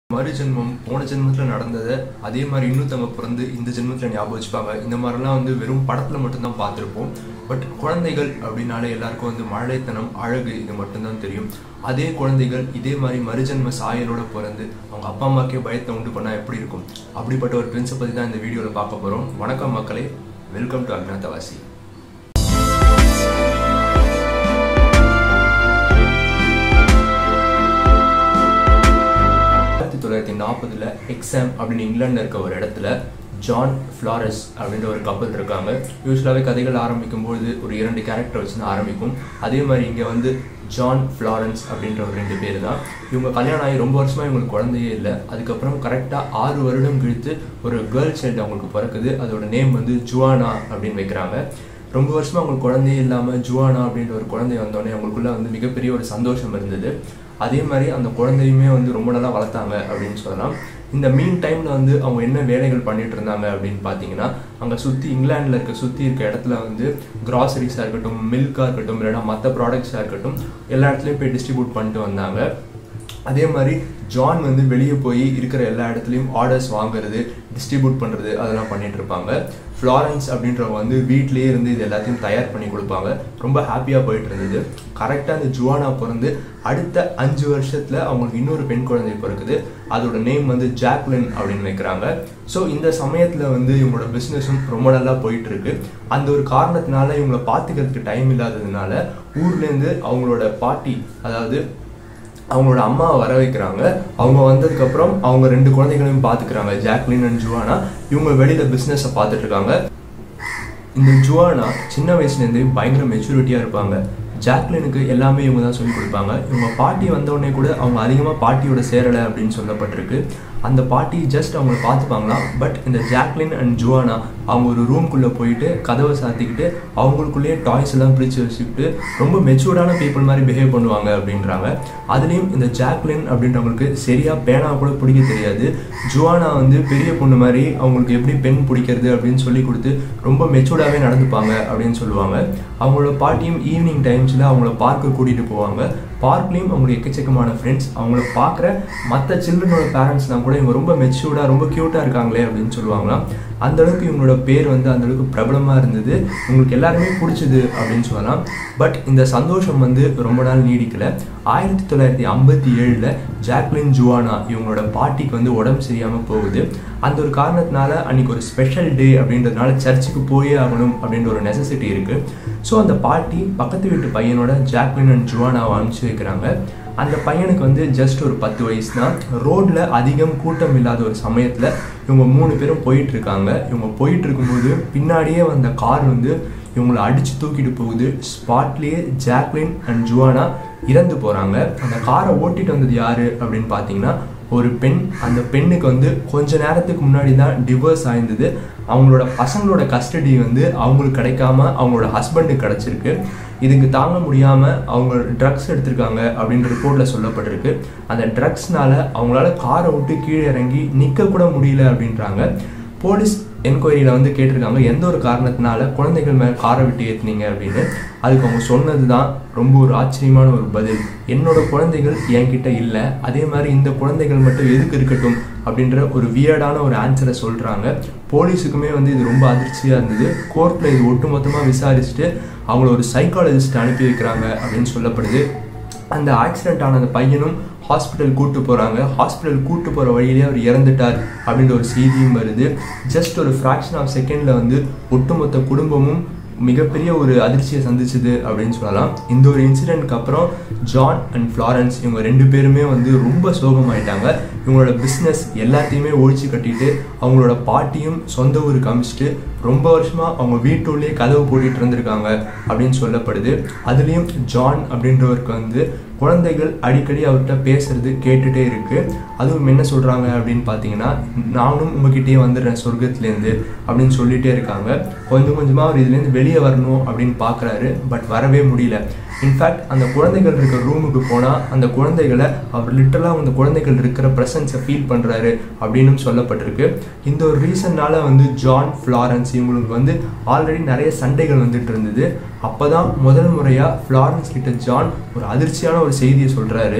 மறு ஜென்மம் போன ஜென்மத்தில் நடந்ததை அதே மாதிரி இன்னொருத்தவங்க பிறந்து இந்த ஜென்மத்தில் ஞாபகம் வச்சுப்பாங்க இந்த மாதிரிலாம் வந்து வெறும் படத்தில் மட்டும்தான் பார்த்துருப்போம் பட் குழந்தைகள் அப்படின்னாலே எல்லாருக்கும் வந்து மழைத்தனம் அழகு இது மட்டும்தான் தெரியும் அதே குழந்தைகள் இதே மாதிரி மறுஜென்ம சாயலோட பிறந்து அவங்க அப்பா அம்மாக்கே பயத்தை உண்டு பண்ணால் எப்படி இருக்கும் அப்படிப்பட்ட ஒரு பிரின்ஸை பற்றி தான் இந்த வீடியோவில் பார்க்க போகிறோம் வணக்கம் மக்களே வெல்கம் டு அக்னாதவாசி ஆயிரத்தி தொள்ளாயிரத்தி நாற்பதுல எக்ஸாம் அப்படின்னு இங்கிலாந்துல இருக்க ஒரு இடத்துல ஜான் ஃப்ளாரஸ் அப்படின்ற ஒரு கப்பல் இருக்காங்க யூஸ்வலாகவே கதைகள் ஆரம்பிக்கும்போது ஒரு இரண்டு கேரக்டர் வச்சு தான் ஆரம்பிக்கும் அதே மாதிரி இங்கே வந்து ஜான் ஃப்ளாரன்ஸ் அப்படின்ற ஒரு ரெண்டு பேர் தான் இவங்க கல்யாணம் ஆகி ரொம்ப வருஷமா இவங்களுக்கு குழந்தையே இல்லை அதுக்கப்புறம் கரெக்டாக ஆறு வருடம் கழித்து ஒரு கேர்ள் சைல்டு அவங்களுக்கு பிறக்குது அதோட நேம் வந்து ஜுவானா அப்படின்னு வைக்கிறாங்க ரொம்ப வருஷமா அவங்களுக்கு குழந்தையே இல்லாமல் ஜுவானா அப்படின்ற ஒரு குழந்தை வந்தோடனே அவங்களுக்குள்ள வந்து மிகப்பெரிய ஒரு சந்தோஷம் இருந்தது அதே மாதிரி அந்த குழந்தையுமே வந்து ரொம்ப நல்லா வளர்த்தாங்க அப்படின்னு சொல்லலாம் இந்த மீன் டைமில் வந்து அவங்க என்ன வேலைகள் பண்ணிட்டு இருந்தாங்க அப்படின்னு பார்த்தீங்கன்னா அங்கே சுற்றி இங்கிலாண்டில் இருக்க சுற்றி இருக்க இடத்துல வந்து கிராசரிஸாக இருக்கட்டும் மில்காக இருக்கட்டும் இல்லைனா மற்ற ப்ராடக்ட்ஸாக இருக்கட்டும் எல்லா இடத்துலையும் போய் டிஸ்ட்ரிபியூட் பண்ணிட்டு வந்தாங்க அதே மாதிரி ஜான் வந்து வெளியே போய் இருக்கிற எல்லா இடத்துலையும் ஆர்டர்ஸ் வாங்குறது டிஸ்ட்ரிபியூட் பண்ணுறது அதெல்லாம் பண்ணிட்டு இருப்பாங்க ஃப்ளாரன்ஸ் அப்படின்றவங்க வந்து வீட்லேயே இருந்து இது எல்லாத்தையும் தயார் பண்ணி கொடுப்பாங்க ரொம்ப ஹாப்பியாக போயிட்டு இருந்தது கரெக்டாக அந்த ஜுவானா பிறந்து அடுத்த அஞ்சு வருஷத்தில் அவங்களுக்கு இன்னொரு பெண் குழந்தை பிறக்குது அதோட நேம் வந்து ஜாக்லின் அப்படின்னு வைக்கிறாங்க ஸோ இந்த சமயத்தில் வந்து இவங்களோட பிஸ்னஸும் ரொம்ப நல்லா போயிட்டு இருக்கு அந்த ஒரு காரணத்தினால இவங்களை பார்த்துக்கிறதுக்கு டைம் இல்லாததுனால ஊர்லேருந்து அவங்களோட பாட்டி அதாவது அவங்களோட அம்மாவை வர வைக்கிறாங்க அவங்க வந்ததுக்கப்புறம் அவங்க ரெண்டு குழந்தைகளையும் பார்த்துக்கிறாங்க ஜாக்லின் அண்ட் ஜுவானா இவங்க வெளியில் பிஸ்னஸை பார்த்துட்டு இருக்காங்க இந்த ஜுவானா சின்ன வயசுலேருந்து பயங்கர மெச்சூரிட்டியாக இருப்பாங்க ஜாக்லினுக்கு எல்லாமே இவங்க தான் சொல்லி கொடுப்பாங்க இவங்க பாட்டி வந்தோடனே கூட அவங்க அதிகமாக பாட்டியோட சேரலை அப்படின்னு சொல்லப்பட்டிருக்கு அந்த பாட்டி ஜஸ்ட் அவங்கள பார்த்துப்பாங்களாம் பட் இந்த ஜாக்லின் அண்ட் ஜுவானா அவங்க ஒரு ரூம்குள்ளே போயிட்டு கதவை சாத்திக்கிட்டு அவங்களுக்குள்ளேயே டாய்ஸ் எல்லாம் பிரித்து வச்சுக்கிட்டு ரொம்ப மெச்சூர்டான பீப்புள் மாதிரி பிஹேவ் பண்ணுவாங்க அப்படின்றாங்க அதுலேயும் இந்த ஜாக்லின் அப்படின்றவங்களுக்கு சரியாக பேனா கூட பிடிக்க தெரியாது ஜுவானா வந்து பெரிய பொண்ணு மாதிரி அவங்களுக்கு எப்படி பெண் பிடிக்கிறது அப்படின்னு சொல்லி கொடுத்து ரொம்ப மெச்சூர்டாகவே நடந்துப்பாங்க அப்படின்னு சொல்லுவாங்க அவங்களோட பாட்டியும் ஈவினிங் டைம்ஸில் அவங்கள பார்க்க கூட்டிகிட்டு போவாங்க பார்க்லேயும் அவங்களுக்கு எக்கச்சக்கமான ஃப்ரெண்ட்ஸ் அவங்கள பார்க்குற மற்ற சில்ட்ரனோட பேரண்ட்ஸ்லாம் கூட இவங்க ரொம்ப மெச்சூர்டாக ரொம்ப க்யூட்டாக இருக்காங்களே அப்படின்னு சொல்லுவாங்களாம் அந்த அளவுக்கு இவங்களோட பேர் வந்து அந்த அளவுக்கு பிரபலமாக இருந்தது உங்களுக்கு எல்லாருமே பிடிச்சது அப்படின்னு சொல்லலாம் பட் இந்த சந்தோஷம் வந்து ரொம்ப நாள் நீடிக்கல ஆயிரத்தி தொள்ளாயிரத்தி ஐம்பத்தி ஏழில் ஜாக்லின் ஜுவானா இவங்களோட பாட்டிக்கு வந்து உடம்பு சரியாமல் போகுது அந்த ஒரு காரணத்தினால அன்னைக்கு ஒரு ஸ்பெஷல் டே அப்படின்றதுனால சர்ச்சுக்கு போயே ஆகணும் அப்படின்ற ஒரு நெசசிட்டி இருக்குது ஸோ அந்த பாட்டி பக்கத்து வீட்டு பையனோட ஜாக்லின் அண்ட் ஜுவானாவை அனுப்பிச்சு வைக்கிறாங்க அந்த பையனுக்கு வந்து ஜஸ்ட் ஒரு பத்து வயசு தான் ரோட்ல அதிகம் கூட்டம் இல்லாத ஒரு சமயத்தில் இவங்க மூணு பேரும் போயிட்டு இருக்காங்க இவங்க போயிட்டு இருக்கும்போது பின்னாடியே வந்த கார் வந்து இவங்களை அடிச்சு தூக்கிட்டு போகுது ஸ்பாட்லேயே ஜாக்லின் அண்ட் ஜுவானா இறந்து போகிறாங்க அந்த காரை ஓட்டிட்டு வந்தது யாரு அப்படின்னு பார்த்தீங்கன்னா ஒரு பெண் அந்த பெண்ணுக்கு வந்து கொஞ்ச நேரத்துக்கு முன்னாடி தான் டிவோர்ஸ் ஆயிருந்தது அவங்களோட பசங்களோட கஸ்டடி வந்து அவங்களுக்கு கிடைக்காம அவங்களோட ஹஸ்பண்டுக்கு கிடச்சிருக்கு இதுக்கு தாங்க முடியாமல் அவங்க ட்ரக்ஸ் எடுத்திருக்காங்க அப்படின்ற ரிப்போர்ட்டில் சொல்லப்பட்டிருக்கு அந்த ட்ரக்ஸ்னால அவங்களால காரை விட்டு கீழே இறங்கி நிற்க கூட முடியல அப்படின்றாங்க போலீஸ் என்கொயரியில் வந்து கேட்டிருக்காங்க எந்த ஒரு காரணத்தினால குழந்தைகள் மேலே காரை விட்டு ஏற்றுனீங்க அப்படின்னு அதுக்கு அவங்க சொன்னது தான் ரொம்ப ஒரு ஆச்சரியமான ஒரு பதில் என்னோட குழந்தைகள் என்கிட்ட இல்லை அதே மாதிரி இந்த குழந்தைகள் மட்டும் எதுக்கு இருக்கட்டும் அப்படின்ற ஒரு வியர்டான ஒரு ஆன்சரை சொல்கிறாங்க போலீஸுக்குமே வந்து இது ரொம்ப அதிர்ச்சியாக இருந்தது கோர்ட்டில் இது ஒட்டுமொத்தமாக விசாரிச்சுட்டு அவங்கள ஒரு சைக்காலஜிஸ்ட் அனுப்பி வைக்கிறாங்க அப்படின்னு சொல்லப்படுது அந்த ஆக்சிடென்ட் ஆன அந்த பையனும் ஹாஸ்பிட்டல் கூட்டு போகிறாங்க ஹாஸ்பிட்டல் கூட்டு போகிற வழியிலே அவர் இறந்துட்டார் அப்படின்ற ஒரு செய்தியும் வருது ஜஸ்ட் ஒரு ஃப்ராக்ஷன் ஆஃப் செகண்டில் வந்து ஒட்டுமொத்த குடும்பமும் மிகப்பெரிய ஒரு அதிர்ச்சியை சந்திச்சுது அப்படின்னு சொல்லலாம் இந்த ஒரு இன்சிடென்ட்க்கு அப்புறம் ஜான் அண்ட் ஃப்ளாரன்ஸ் இவங்க ரெண்டு பேருமே வந்து ரொம்ப சோகமாயிட்டாங்க இவங்களோட பிஸ்னஸ் எல்லாத்தையுமே ஒழிச்சு கட்டிட்டு அவங்களோட பாட்டியும் சொந்த ஊருக்கு அமிச்சிட்டு ரொம்ப வருஷமாக அவங்க வீட்டுள்ளே கதவு போட்டுட்டு இருந்திருக்காங்க அப்படின்னு சொல்லப்படுது அதுலேயும் ஜான் அப்படின்றவருக்கு வந்து குழந்தைகள் அடிக்கடி அவர்கிட்ட பேசுறது கேட்டுட்டே இருக்கு அதுவும் என்ன சொல்றாங்க அப்படின்னு பார்த்தீங்கன்னா நானும் உங்ககிட்டயே வந்துடுறேன் சொர்க்கத்துலேருந்து அப்படின்னு சொல்லிட்டே இருக்காங்க கொஞ்சம் கொஞ்சமாக அவர் இதுலேருந்து வெளியே வரணும் அப்படின்னு பார்க்குறாரு பட் வரவே முடியல இன்ஃபேக்ட் அந்த குழந்தைகள் இருக்கிற ரூமுக்கு போனால் அந்த குழந்தைகளை அவர் லிட்டரலாக அந்த குழந்தைகள் இருக்கிற ப்ரெசன்ஸை ஃபீல் பண்ணுறாரு அப்படின்னு சொல்லப்பட்டிருக்கு இந்த ஒரு ரீசன்னால வந்து ஜான் ஃப்ளாரன்ஸ் இவங்களுக்கு வந்து ஆல்ரெடி நிறைய சண்டைகள் வந்துட்டு இருந்தது அப்போ தான் முதல் முறையாக ஃப்ளாரன்ஸ் கிட்ட ஜான் ஒரு அதிர்ச்சியான ஒரு செய்தியை சொல்கிறாரு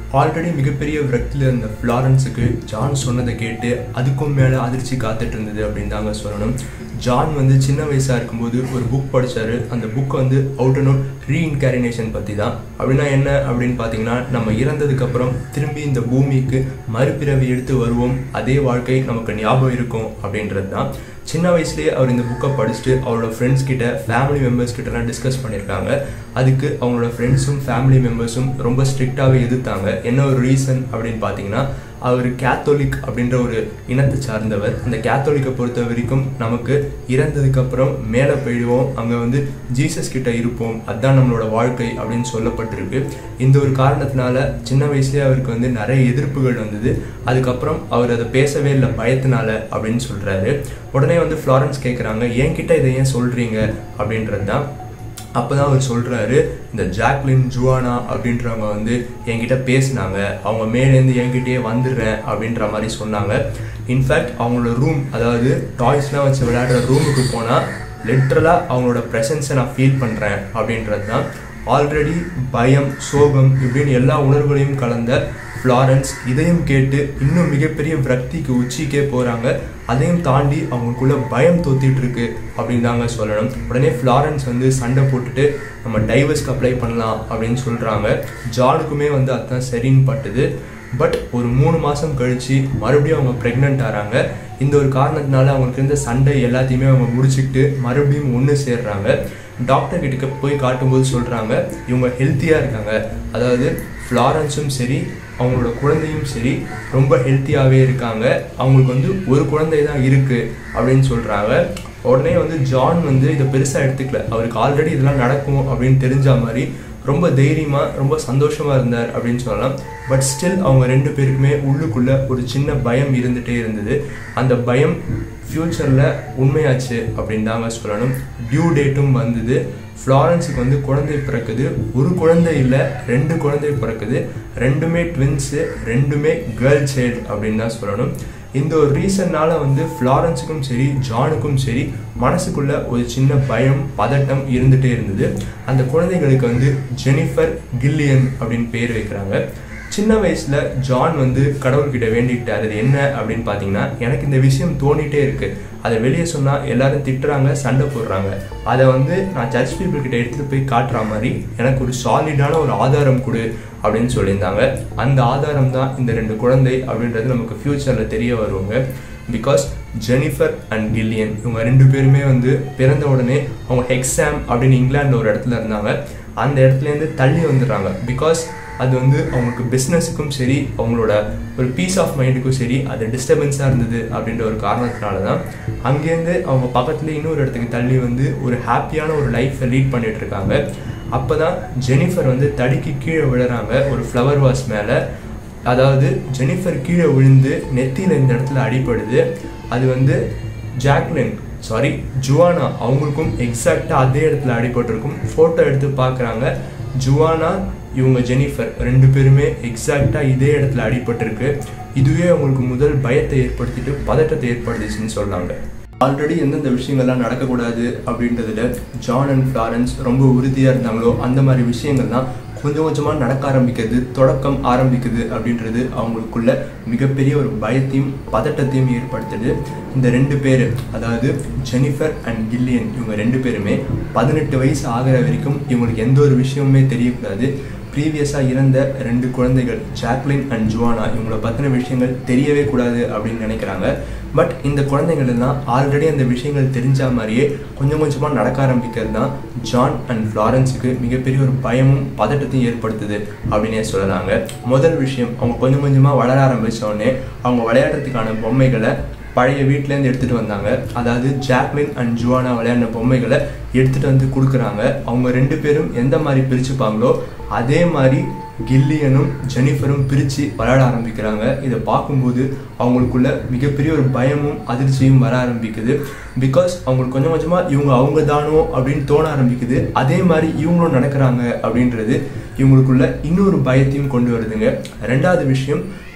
ஆல்ரெடி மிகப்பெரிய விரக்தியில் இருந்த ஃப்ளாரன்ஸுக்கு ஜான் சொன்னதை கேட்டு அதுக்கும் மேலே அதிர்ச்சி காத்துட்டு இருந்தது அப்படின்னு தாங்க சொல்லணும் ஜான் வந்து சின்ன வயசாக இருக்கும்போது ஒரு புக் படித்தார் அந்த புக் வந்து அவுட் அண்ட் அவுட் ரீஇன்காரினேஷன் பற்றி தான் அப்படின்னா என்ன அப்படின்னு பார்த்தீங்கன்னா நம்ம இறந்ததுக்கப்புறம் திரும்பி இந்த பூமிக்கு மறுபிறவி எடுத்து வருவோம் அதே வாழ்க்கை நமக்கு ஞாபகம் இருக்கும் அப்படின்றது தான் சின்ன வயசுலேயே அவர் இந்த புக்கை படிச்சுட்டு அவரோட ஃப்ரெண்ட்ஸ் கிட்ட ஃபேமிலி மெம்பர்ஸ் கிட்டலாம் டிஸ்கஸ் பண்ணியிருக்காங்க அதுக்கு அவங்களோட ஃப்ரெண்ட்ஸும் ஃபேமிலி மெம்பர்ஸும் ரொம்ப ஸ்ட்ரிக்டாகவே எதிர்த்தாங்க என்ன ஒரு ரீசன் அப்படின்னு பார்த்தீங்கன்னா அவர் கேத்தோலிக் அப்படின்ற ஒரு இனத்தை சார்ந்தவர் அந்த கேத்தோலிக்கை பொறுத்த வரைக்கும் நமக்கு இறந்ததுக்கப்புறம் மேலே போயிடுவோம் அங்கே வந்து ஜீசஸ் கிட்ட இருப்போம் அதுதான் நம்மளோட வாழ்க்கை அப்படின்னு சொல்லப்பட்டிருக்கு இந்த ஒரு காரணத்தினால சின்ன வயசுலேயே அவருக்கு வந்து நிறைய எதிர்ப்புகள் வந்தது அதுக்கப்புறம் அவர் அதை பேசவே இல்லை பயத்தினால அப்படின்னு சொல்கிறாரு உடனே வந்து ஃப்ளாரன்ஸ் கேட்குறாங்க என்கிட்ட இதை ஏன் சொல்கிறீங்க அப்படின்றது தான் அப்போ தான் அவர் சொல்கிறாரு இந்த ஜாக்லின் ஜுவானா அப்படின்றவங்க வந்து என்கிட்ட பேசினாங்க அவங்க மேலேருந்து என்கிட்டயே வந்துடுறேன் அப்படின்ற மாதிரி சொன்னாங்க இன்ஃபேக்ட் அவங்களோட ரூம் அதாவது டாய்ஸ்லாம் வச்சு விளையாடுற ரூமுக்கு போனால் லிட்ரலாக அவங்களோட ப்ரெசன்ஸை நான் ஃபீல் பண்ணுறேன் அப்படின்றது தான் ஆல்ரெடி பயம் சோகம் இப்படின்னு எல்லா உணர்வுகளையும் கலந்த ஃப்ளாரன்ஸ் இதையும் கேட்டு இன்னும் மிகப்பெரிய விரக்திக்கு உச்சிக்கே போகிறாங்க அதையும் தாண்டி அவங்களுக்குள்ள பயம் தோத்திட்டு இருக்கு அப்படின்னு தாங்க சொல்லணும் உடனே ஃப்ளாரன்ஸ் வந்து சண்டை போட்டுட்டு நம்ம டைவர்ஸ்க்கு அப்ளை பண்ணலாம் அப்படின்னு சொல்கிறாங்க ஜானுக்குமே வந்து அதுதான் சரின்னு பட்டுது பட் ஒரு மூணு மாதம் கழித்து மறுபடியும் அவங்க ப்ரெக்னென்ட் ஆகிறாங்க இந்த ஒரு காரணத்தினால அவங்களுக்கு இருந்த சண்டை எல்லாத்தையுமே அவங்க முடிச்சுக்கிட்டு மறுபடியும் ஒன்று சேர்றாங்க டாக்டர் கிட்ட போய் காட்டும்போது சொல்கிறாங்க இவங்க ஹெல்த்தியாக இருக்காங்க அதாவது ஃப்ளாரன்ஸும் சரி அவங்களோட குழந்தையும் சரி ரொம்ப ஹெல்த்தியாகவே இருக்காங்க அவங்களுக்கு வந்து ஒரு குழந்தை தான் இருக்குது அப்படின்னு சொல்கிறாங்க உடனே வந்து ஜான் வந்து இதை பெருசாக எடுத்துக்கல அவருக்கு ஆல்ரெடி இதெல்லாம் நடக்கும் அப்படின்னு தெரிஞ்ச மாதிரி ரொம்ப தைரியமாக ரொம்ப சந்தோஷமாக இருந்தார் அப்படின்னு சொல்லலாம் பட் ஸ்டில் அவங்க ரெண்டு பேருக்குமே உள்ளுக்குள்ளே ஒரு சின்ன பயம் இருந்துகிட்டே இருந்தது அந்த பயம் ஃப்யூச்சரில் உண்மையாச்சு அப்படின்னு தாங்க சொல்லணும் டியூ டேட்டும் வந்தது ஃப்ளாரன்ஸுக்கு வந்து குழந்தை பிறக்குது ஒரு குழந்தை இல்லை ரெண்டு குழந்தை பிறக்குது ரெண்டுமே ட்வின்ஸு ரெண்டுமே கேர்ள் சைல்டு அப்படின்னு தான் சொல்லணும் இந்த ஒரு ரீசன்னால வந்து ஃப்ளாரன்ஸுக்கும் சரி ஜானுக்கும் சரி மனசுக்குள்ள ஒரு சின்ன பயம் பதட்டம் இருந்துகிட்டே இருந்தது அந்த குழந்தைகளுக்கு வந்து ஜெனிஃபர் கில்லியன் அப்படின்னு பேர் வைக்கிறாங்க சின்ன வயசுல ஜான் வந்து கடவுள்கிட்ட வேண்டிக்கிட்டார் அது என்ன அப்படின்னு பார்த்தீங்கன்னா எனக்கு இந்த விஷயம் தோணிட்டே இருக்கு அதை வெளியே சொன்னா எல்லாரும் திட்டுறாங்க சண்டை போடுறாங்க அதை வந்து நான் சர்ச் பீப்புள் கிட்ட எடுத்துட்டு போய் காட்டுற மாதிரி எனக்கு ஒரு சாலிடான ஒரு ஆதாரம் கொடு அப்படின்னு சொல்லியிருந்தாங்க அந்த ஆதாரம் தான் இந்த ரெண்டு குழந்தை அப்படின்றது நமக்கு ஃபியூச்சர்ல தெரிய வருவாங்க பிகாஸ் ஜெனிஃபர் அண்ட் கில்லியன் இவங்க ரெண்டு பேருமே வந்து பிறந்த உடனே அவங்க ஹெக்ஸாம் அப்படின்னு இங்கிலாந்து ஒரு இடத்துல இருந்தாங்க அந்த இடத்துலேருந்து தள்ளி வந்துடுறாங்க பிகாஸ் அது வந்து அவங்களுக்கு பிஸ்னஸுக்கும் சரி அவங்களோட ஒரு பீஸ் ஆஃப் மைண்டுக்கும் சரி அது டிஸ்டர்பன்ஸாக இருந்தது அப்படின்ற ஒரு காரணத்தினால தான் அங்கேருந்து அவங்க பக்கத்துல இன்னொரு இடத்துக்கு தள்ளி வந்து ஒரு ஹாப்பியான ஒரு லைஃப்பை லீட் பண்ணிட்டு இருக்காங்க அப்போ தான் ஜெனிஃபர் வந்து தடிக்கு கீழே விழுறாங்க ஒரு ஃப்ளவர் வாஸ் மேலே அதாவது ஜெனிஃபர் கீழே விழுந்து நெத்தியில் இந்த இடத்துல அடிபடுது அது வந்து ஜாக்லின் சாரி ஜுவானா அவங்களுக்கும் எக்ஸாக்டாக அதே இடத்துல அடிபட்டிருக்கும் ஃபோட்டோ எடுத்து பார்க்குறாங்க ஜுவானா இவங்க ஜெனிஃபர் ரெண்டு பேருமே எக்ஸாக்டாக இதே இடத்துல அடிபட்டிருக்கு இதுவே அவங்களுக்கு முதல் பயத்தை ஏற்படுத்திட்டு பதட்டத்தை ஏற்படுத்துச்சுன்னு சொல்கிறாங்க ஆல்ரெடி எந்தெந்த விஷயங்கள்லாம் நடக்கக்கூடாது அப்படின்றதுல ஜான் அண்ட் ஃப்ளாரன்ஸ் ரொம்ப உறுதியாக இருந்தாங்களோ அந்த மாதிரி விஷயங்கள்லாம் கொஞ்சம் கொஞ்சமாக நடக்க ஆரம்பிக்கிறது தொடக்கம் ஆரம்பிக்குது அப்படின்றது அவங்களுக்குள்ள மிகப்பெரிய ஒரு பயத்தையும் பதட்டத்தையும் ஏற்படுத்துது இந்த ரெண்டு பேர் அதாவது ஜெனிஃபர் அண்ட் கில்லியன் இவங்க ரெண்டு பேருமே பதினெட்டு வயசு ஆகிற வரைக்கும் இவங்களுக்கு எந்த ஒரு விஷயமுமே தெரியக்கூடாது ப்ரீவியஸாக இறந்த ரெண்டு குழந்தைகள் ஜாக்லின் அண்ட் ஜுவானா இவங்கள பற்றின விஷயங்கள் தெரியவே கூடாது அப்படின்னு நினைக்கிறாங்க பட் இந்த குழந்தைகள் எல்லாம் ஆல்ரெடி அந்த விஷயங்கள் தெரிஞ்ச மாதிரியே கொஞ்சம் கொஞ்சமாக நடக்க ஆரம்பிக்கிறது தான் ஜான் அண்ட் ஃப்ளாரன்ஸுக்கு மிகப்பெரிய ஒரு பயமும் பதட்டத்தையும் ஏற்படுத்துது அப்படின்னே சொல்லலாங்க முதல் விஷயம் அவங்க கொஞ்சம் கொஞ்சமாக வளர ஆரம்பித்த உடனே அவங்க விளையாடுறதுக்கான பொம்மைகளை பழைய வீட்டிலேருந்து எடுத்துகிட்டு வந்தாங்க அதாவது ஜாக்லின் அண்ட் ஜுவானா விளையாடின பொம்மைகளை எடுத்துகிட்டு வந்து கொடுக்குறாங்க அவங்க ரெண்டு பேரும் எந்த மாதிரி பிரிச்சுப்பாங்களோ அதே மாதிரி கில்லியனும் ஜெனிஃபரும் பிரித்து விளையாட ஆரம்பிக்கிறாங்க இதை பார்க்கும்போது அவங்களுக்குள்ள மிகப்பெரிய ஒரு பயமும் அதிர்ச்சியும் வர ஆரம்பிக்குது பிகாஸ் அவங்களுக்கு கொஞ்சம் கொஞ்சமாக இவங்க அவங்க தானோ அப்படின்னு தோண ஆரம்பிக்குது அதே மாதிரி இவங்களும் நடக்கிறாங்க அப்படின்றது இவங்களுக்குள்ள இன்னொரு பயத்தையும் கொண்டு வருதுங்க ரெண்டாவது விஷயம்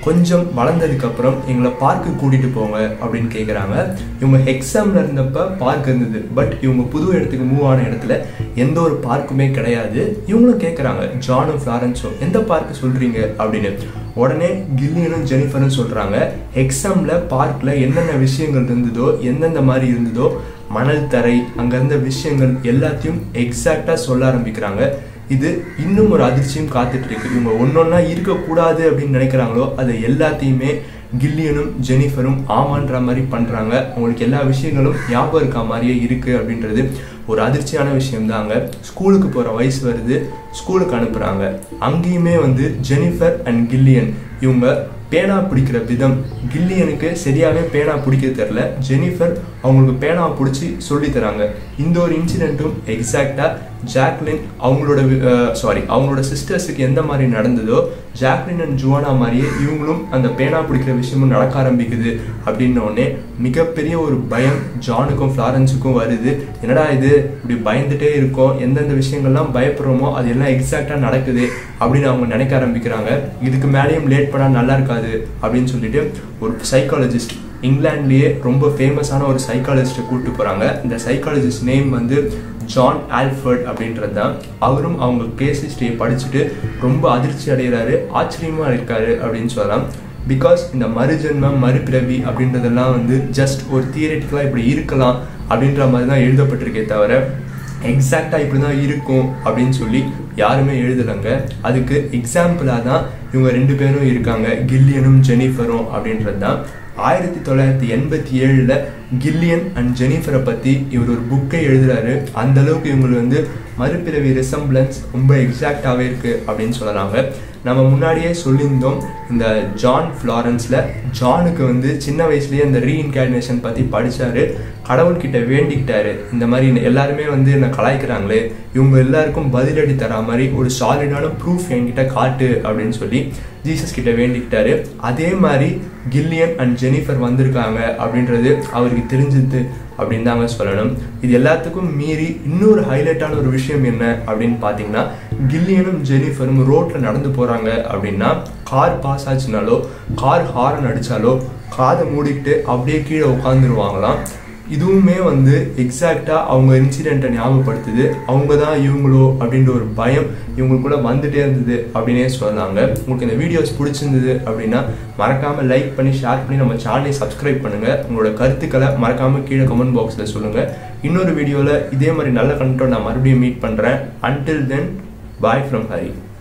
கொஞ்சம் வளர்ந்ததுக்கப்புறம் எங்களை பார்க்கு கூட்டிகிட்டு போங்க அப்படின்னு கேட்குறாங்க இவங்க எக்ஸாமில் இருந்தப்ப பார்க் இருந்தது பட் இவங்க புது இடத்துக்கு மூவ் ஆன இடத்துல எந்த ஒரு பார்க்குமே கிடையாது இவங்களும் கேட்குறாங்க ஜானும் ஃப்ளாரன்ஸும் எந்த பார்க்கு சொல்கிறீங்க அப்படின்னு உடனே கில்லியனும் ஜெனிஃபரும் சொல்கிறாங்க எக்ஸாமில் பார்க்கில் என்னென்ன விஷயங்கள் இருந்ததோ எந்தெந்த மாதிரி இருந்ததோ மணல் தரை அங்கே இருந்த விஷயங்கள் எல்லாத்தையும் எக்ஸாக்டாக சொல்ல ஆரம்பிக்கிறாங்க இது இன்னும் ஒரு அதிர்ச்சியும் காத்துட்டு இருக்கு இவங்க ஒன்னொன்னா இருக்கக்கூடாது அப்படின்னு நினைக்கிறாங்களோ அதை எல்லாத்தையுமே கில்லியனும் ஜெனிஃபரும் ஆமான்ற மாதிரி பண்றாங்க அவங்களுக்கு எல்லா விஷயங்களும் ஞாபகம் இருக்க மாதிரியே இருக்கு அப்படின்றது ஒரு அதிர்ச்சியான விஷயம் தாங்க ஸ்கூலுக்கு போற வயசு வருது ஸ்கூலுக்கு அனுப்புறாங்க அங்கேயுமே வந்து ஜெனிஃபர் அண்ட் கில்லியன் இவங்க பேனா பிடிக்கிற விதம் கில்லியனுக்கு சரியாகவே பேனா பிடிக்க தெரில ஜெனிஃபர் அவங்களுக்கு பேனாவை பிடிச்சி சொல்லி தராங்க இந்த ஒரு இன்சிடென்ட்டும் எக்ஸாக்டாக ஜாக்லின் அவங்களோட சாரி அவங்களோட சிஸ்டர்ஸுக்கு எந்த மாதிரி நடந்ததோ ஜாக்லின் அண்ட் ஜுவானா மாதிரியே இவங்களும் அந்த பேனா பிடிக்கிற விஷயமும் நடக்க ஆரம்பிக்குது அப்படின்ன உடனே மிகப்பெரிய ஒரு பயம் ஜானுக்கும் ஃப்ளாரன்ஸுக்கும் வருது என்னடா இது இப்படி பயந்துட்டே இருக்கோம் எந்தெந்த விஷயங்கள்லாம் பயப்படுறோமோ அது எல்லாம் எக்ஸாக்டாக நடக்குது அப்படின்னு அவங்க நினைக்க ஆரம்பிக்கிறாங்க இதுக்கு மேலேயும் லேட் பண்ணால் நல்லா இருக்காது அப்படின்னு சொல்லிட்டு ஒரு சைக்காலஜிஸ்ட் இங்கிலாந்துலேயே ரொம்ப ஃபேமஸான ஒரு சைக்காலஜிஸ்ட்டை கூப்பிட்டு போகிறாங்க இந்த சைக்காலஜிஸ்ட் நேம் வந்து ஜான் ஆல்ஃபர்ட் அப்படின்றது தான் அவரும் அவங்க கேஸ் ஹிஸ்டரியை படிச்சுட்டு ரொம்ப அதிர்ச்சி அடைகிறாரு ஆச்சரியமாக இருக்காரு அப்படின்னு சொல்லலாம் பிகாஸ் இந்த மறுஜென்மம் மறுபிறவி அப்படின்றதெல்லாம் வந்து ஜஸ்ட் ஒரு தியரட்டிக்கலாக இப்படி இருக்கலாம் அப்படின்ற மாதிரி தான் எழுதப்பட்டிருக்கே தவிர எக்ஸாக்டாக இப்படி தான் இருக்கும் அப்படின்னு சொல்லி யாருமே எழுதலைங்க அதுக்கு எக்ஸாம்பிளாக தான் இவங்க ரெண்டு பேரும் இருக்காங்க கில்லியனும் ஜெனிஃபரும் அப்படின்றது தான் ஆயிரத்தி தொள்ளாயிரத்தி எண்பத்தி ஏழில் கில்லியன் அண்ட் ஜெனிஃபரை பற்றி இவர் ஒரு புக்கை எழுதுறாரு அந்த அளவுக்கு இவங்களுக்கு வந்து மறுபிறவி ரிசம்பிளன்ஸ் ரொம்ப எக்ஸாக்டாகவே இருக்குது அப்படின்னு சொல்லலாங்க நம்ம முன்னாடியே சொல்லியிருந்தோம் இந்த ஜான் ஃப்ளாரன்ஸில் ஜானுக்கு வந்து சின்ன வயசுலேயே இந்த ரீஇன்கார்டினேஷன் பற்றி படித்தாரு கடவுள்கிட்ட வேண்டிக்கிட்டாரு இந்த மாதிரி எல்லாருமே வந்து என்னை கலாய்க்கிறாங்களே இவங்க எல்லாருக்கும் பதிலடி தரா மாதிரி ஒரு சாலிடான ப்ரூஃப் என்கிட்ட காட்டு அப்படின்னு சொல்லி ஜீசஸ் கிட்ட வேண்டிக்கிட்டாரு அதே மாதிரி கில்லியன் அண்ட் ஜெனிஃபர் வந்திருக்காங்க அப்படின்றது அவருக்கு தெரிஞ்சது அப்படின்னு தாங்க சொல்லணும் இது எல்லாத்துக்கும் மீறி இன்னொரு ஹைலைட்டான ஒரு விஷயம் என்ன அப்படின்னு பார்த்தீங்கன்னா கில்லியனும் ஜெனிஃபரும் ரோட்டில் நடந்து போகிறாங்க அப்படின்னா கார் பாஸ் ஆச்சுனாலோ கார் ஹாரன் அடித்தாலோ காதை மூடிக்கிட்டு அப்படியே கீழே உட்காந்துருவாங்களாம் இதுவுமே வந்து எக்ஸாக்டாக அவங்க இன்சிடெண்ட்டை ஞாபகப்படுத்துது அவங்க தான் இவங்களோ அப்படின்ற ஒரு பயம் இவங்களுக்குள்ள வந்துட்டே இருந்தது அப்படின்னே சொன்னாங்க உங்களுக்கு இந்த வீடியோஸ் பிடிச்சிருந்தது அப்படின்னா மறக்காமல் லைக் பண்ணி ஷேர் பண்ணி நம்ம சேனலை சப்ஸ்கிரைப் பண்ணுங்கள் உங்களோட கருத்துக்களை மறக்காமல் கீழே கமெண்ட் பாக்ஸில் சொல்லுங்கள் இன்னொரு வீடியோவில் இதே மாதிரி நல்ல கண்டென்ட் நான் மறுபடியும் மீட் பண்ணுறேன் until then bye from Hari